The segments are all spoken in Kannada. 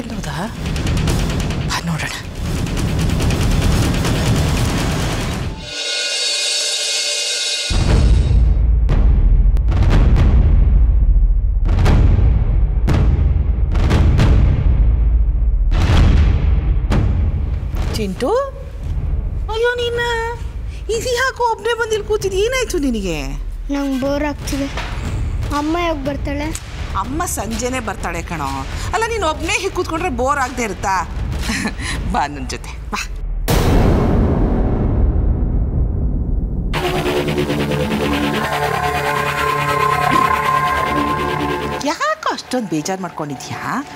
ಎಲ್ಲೋದ ಬಾ ನೋಡೋಣ ಚಿಂಟು ಅಯ್ಯೋ ನೀನ ಇದು ಯಾಕೋ ಒಬ್ಬನೇ ಬಂದು ಇಲ್ಲಿ ಕೂತಿದ್ದು ಏನಾಯ್ತು ನಿನಗೆ ನಂಗೆ ಬೋರ್ ಆಗ್ತಿದೆ ಅಮ್ಮ ಯಾವಾಗ ಬರ್ತಾಳೆ ಅಮ್ಮ ಸಂಜೆನೆ ಬರ್ತಾಳೆ ಕಣೋ ಅಲ್ಲ ನೀನು ಒಬ್ಬನೇ ಹೀಗೆ ಕೂತ್ಕೊಂಡ್ರೆ ಬೋರ್ ಆಗದೆ ಇರುತ್ತಾ ಬಾ ನನ್ನ ಜೊತೆ ಬಾ ಯಾಕೋ ಅಷ್ಟೊಂದು ಬೇಜಾರು ಮಾಡ್ಕೊಂಡಿದ್ಯಾ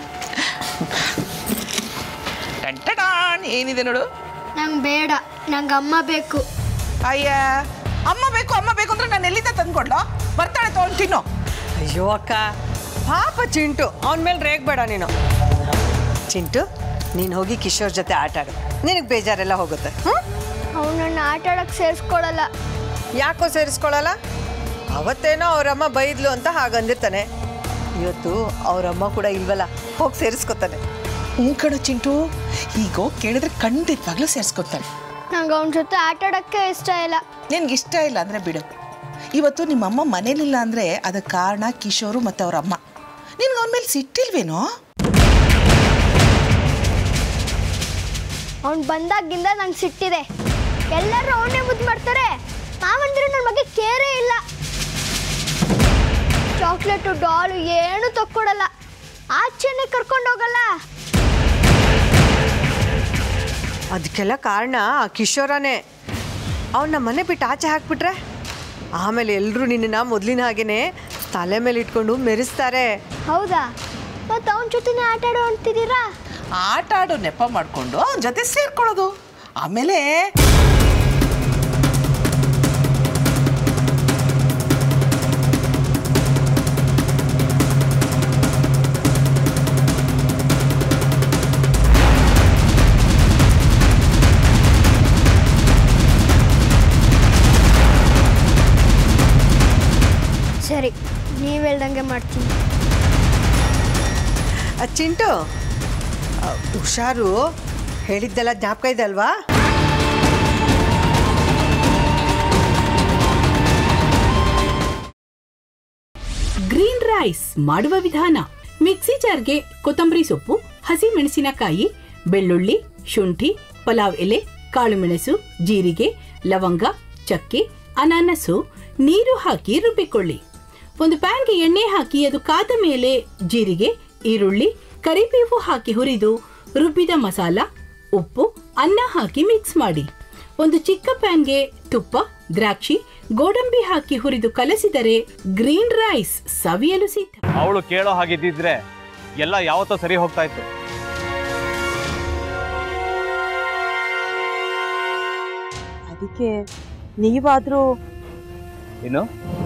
ಟಂಟಡಾನ್ ಏನಿದೆ ನೋಡು ನಂಗೆ ಬೇಡ ನಂಗೆ ಅಮ್ಮ ಬೇಕು ಅಯ್ಯ ಅಮ್ಮ ಬೇಕು ಅಮ್ಮ ಬೇಕು ಅಂದ್ರೆ ನಾನು ಎಲ್ಲಿಂದ ತಂದ್ಕೊಡ್ಲೋ ಬರ್ತಾಳೆ ತೊಗೊಂಡು ತಿನ್ನು ಅಯ್ಯೋ ಅಕ್ಕ ಪಾಪ ಚಿಂಟು ಅವನ ಮೇಲೆ ರೇಗ್ಬೇಡ ನೀನು ಚಿಂಟು ನೀನು ಹೋಗಿ ಕಿಶೋರ್ ಜೊತೆ ಆಟ ಆಡು ನಿನಗೆ ಬೇಜಾರೆಲ್ಲ ಹೋಗುತ್ತೆ ಹ್ಞೂ ಅವ್ನು ನನ್ನ ಆಟ ಆಡಕ್ಕೆ ಸೇರಿಸ್ಕೊಳಲ್ಲ ಯಾಕೋ ಸೇರಿಸ್ಕೊಳ್ಳಲ್ಲ ಅವತ್ತೇನೋ ಅವರಮ್ಮ ಬೈದ್ಲು ಅಂತ ಹಾಗಂದಿರ್ತಾನೆ ಇವತ್ತು ಅವರಮ್ಮ ಕೂಡ ಇಲ್ವಲ್ಲ ಹೋಗಿ ಸೇರಿಸ್ಕೊತಾನೆ ಹ್ಞೂ ಕಣೋ ಚಿಂಟು ಈಗ ಕೇಳಿದ್ರೆ ಖಂಡಿತವಾಗ್ಲೂ ಸೇರಿಸ್ಕೊತಾನೆ ನಂಗೆ ಅವನ ಜೊತೆ ಆಟ ಆಡೋಕ್ಕೆ ಇಷ್ಟ ಇಲ್ಲ ನಿನ್ಗೆ ಇಷ್ಟ ಇಲ್ಲ ಅಂದರೆ ಬಿಡು ಇವತ್ತು ನಿಮ್ಮಮ್ಮ ಮನೇಲಿಲ್ಲ ಅಂದರೆ ಅದಕ್ಕೆ ಕಾರಣ ಕಿಶೋರು ಮತ್ತು ಅವ್ರ ಅಮ್ಮ ನಿನ್ಗೆ ಅವನ ಮೇಲೆ ಸಿಟ್ಟಿಲ್ವೇನೋ ಅವ್ನು ಬಂದಾಗಿಂದ ನಂಗೆ ಸಿಟ್ಟಿದೆ ಎಲ್ಲರೂ ಅವನೇ ಮುದ್ದು ಮಾಡ್ತಾರೆ ಮಾವಂದ್ರೆ ನನ್ನ ಬಗ್ಗೆ ಕೇರೇ ಇಲ್ಲ ಚಾಕ್ಲೇಟು ಡಾಲು ಏನು ತಕ್ಕೊಡಲ್ಲ ಆಚೆನೆ ಕರ್ಕೊಂಡು ಹೋಗಲ್ಲ ಅದಕ್ಕೆಲ್ಲ ಕಾರಣ ಆ ಕಿಶೋರನೇ ಅವನ್ನ ಮನೆ ಬಿಟ್ಟು ಆಚೆ ಹಾಕ್ಬಿಟ್ರೆ ಆಮೇಲೆ ಎಲ್ಲರೂ ನಿನ್ನನ್ನು ಮೊದಲಿನ ಹಾಗೇನೆ ತಲೆ ಮೇಲೆ ಇಟ್ಕೊಂಡು ಮೆರೆಸ್ತಾರೆ ಹೌದಾ ಮತ್ತೆ ಅವನ ಜೊತೆನೇ ಆಟ ಆಡೋ ಅಂತಿದ್ದೀರಾ ಆಟ ಆಡೋ ನೆಪ ಮಾಡಿಕೊಂಡು ಅವನ ಜೊತೆ ಸೇರ್ಕೊಳ್ಳೋದು ಆಮೇಲೆ ಸರಿ ನೀವು ಹೇಳ್ದಂಗೆ ಮಾಡ್ತೀನಿ ಆ ಚಿಂಟು ಆ, ಹುಷಾರು ಹೇಳಿದ್ದೆಲ್ಲ ಜ್ಞಾಪಕ ಇದೆ ಅಲ್ವಾ ಗ್ರೀನ್ ರೈಸ್ ಮಾಡುವ ವಿಧಾನ ಮಿಕ್ಸಿ ಜಾರ್ಗೆ ಕೊತ್ತಂಬರಿ ಸೊಪ್ಪು ಹಸಿ ಮೆಣಸಿನಕಾಯಿ ಬೆಳ್ಳುಳ್ಳಿ ಶುಂಠಿ ಪಲಾವ್ ಎಲೆ ಕಾಳುಮೆಣಸು ಜೀರಿಗೆ ಲವಂಗ ಚಕ್ಕೆ ಅನಾನಸು ನೀರು ಹಾಕಿ ರುಬ್ಬಿಕೊಳ್ಳಿ ಒಂದು ಪ್ಯಾನ್ಗೆ ಎಣ್ಣೆ ಹಾಕಿ ಅದು ಕಾದ ಮೇಲೆ ಜೀರಿಗೆ ಈರುಳ್ಳಿ ಕರಿಬೇವು ಹಾಕಿ ಹುರಿದು ರುಬ್ಬಿದ ಮಸಾಲ ಉಪ್ಪು ಅನ್ನ ಹಾಕಿ ಮಿಕ್ಸ್ ಮಾಡಿ ಒಂದು ಚಿಕ್ಕ ಪ್ಯಾನ್ಗೆ ತುಪ್ಪ ದ್ರಾಕ್ಷಿ ಗೋಡಂಬಿ ಹಾಕಿ ಹುರಿದು ಕಲಸಿದರೆ ಗ್ರೀನ್ ರೈಸ್ ಸವಿಯಲು ಸಿದ್ಧ ಅವಳು ಕೇಳೋ ಹಾಗಿದ್ದಿದ್ರೆ ಎಲ್ಲ ಯಾವತ್ತೋ ಸರಿ ಹೋಗ್ತಾ ಇತ್ತು ಅದಕ್ಕೆ ನೀವಾದರೂ ಏನು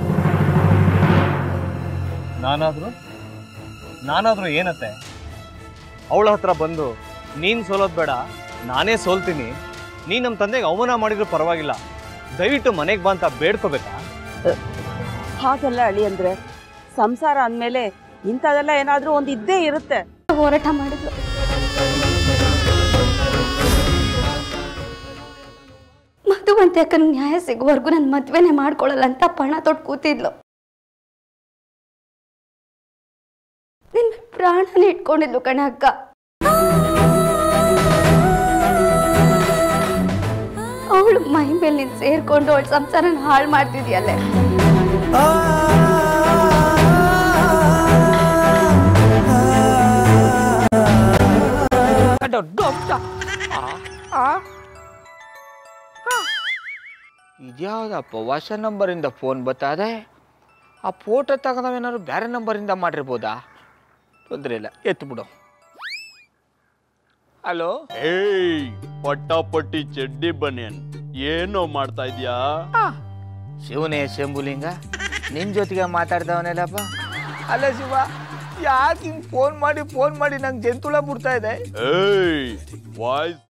ನಾನಾದ್ರೂ ನಾನಾದ್ರೂ ಏನತ್ತೆ ಅವಳ ಹತ್ರ ಬಂದು ನೀನು ಸೋಲೋದು ಬೇಡ ನಾನೇ ಸೋಲ್ತೀನಿ ನೀನು ನಮ್ಮ ತಂದೆಗೆ ಅವಮಾನ ಮಾಡಿದ್ರು ಪರವಾಗಿಲ್ಲ ದಯವಿಟ್ಟು ಮನೆಗೆ ಬಾ ಅಂತ ಬೇಡ್ಕೋಬೇಕಾ ಹಾಗೆಲ್ಲ ಅಳಿ ಅಂದ್ರೆ ಸಂಸಾರ ಅಂದಮೇಲೆ ಇಂಥದೆಲ್ಲ ಏನಾದರೂ ಒಂದು ಇದ್ದೇ ಇರುತ್ತೆ ಹೋರಾಟ ಮಾಡಿದ್ಲು ಮಧುವಂತೆ ಅಕ್ಕನ ನ್ಯಾಯ ಸಿಗುವವರೆಗೂ ನನ್ನ ಮದ್ವೆನೇ ಮಾಡ್ಕೊಳ್ಳಲ್ಲ ಅಂತ ಪಣ ತೊಟ್ಟು ಕೂತಿದ್ಲು ನಿನ್ ಪ್ರಾಣನೇ ಇಟ್ಕೊಂಡಿದ್ಲು ಕಣೆ ಅಕ್ಕ ಅವಳು ಮೈ ಮೇಲೆ ನೀನ್ ಸೇರ್ಕೊಂಡು ಅವಳ ಸಂಸಾರನ ಹಾಳು ಮಾಡ್ತಿದ್ಯಲ್ಲೇ ಇದ್ಯಾವುದಪ್ಪ ಹೊಸ ನಂಬರಿಂದ ಫೋನ್ ಬತ್ತದೆ ಆ ಫೋಟೋ ತಗೊಂಡವೇನಾದ್ರು ಬೇರೆ ನಂಬರಿಂದ ಮಾಡಿರ್ಬೋದಾ ತೊಂದರೆ ಇಲ್ಲ ಎತ್ತು ಬಿಡು ಹಲೋ ಏಯ್ ಪಟ್ಟಾಪಟ್ಟಿ ಚಡ್ಡಿ ಬನಿಯನ್ ಏನೋ ಮಾಡ್ತಾ ಇದ್ಯಾ ಶಿವನೇ ಶಂಭುಲಿಂಗ ನಿನ್ನ ಜೊತೆಗೆ ಮಾತಾಡ್ದವನೆಲ್ಲಪ್ಪ ಅಲ್ಲ ಶಿವ ಯಾಕೆ ಹಿಂಗೆ ಫೋನ್ ಮಾಡಿ ಫೋನ್ ಮಾಡಿ ನಂಗೆ ಜಂತುಳ ಬಿಡ್ತಾ ಇದೆ ಏಯ್ ವಾಯ್ಸ್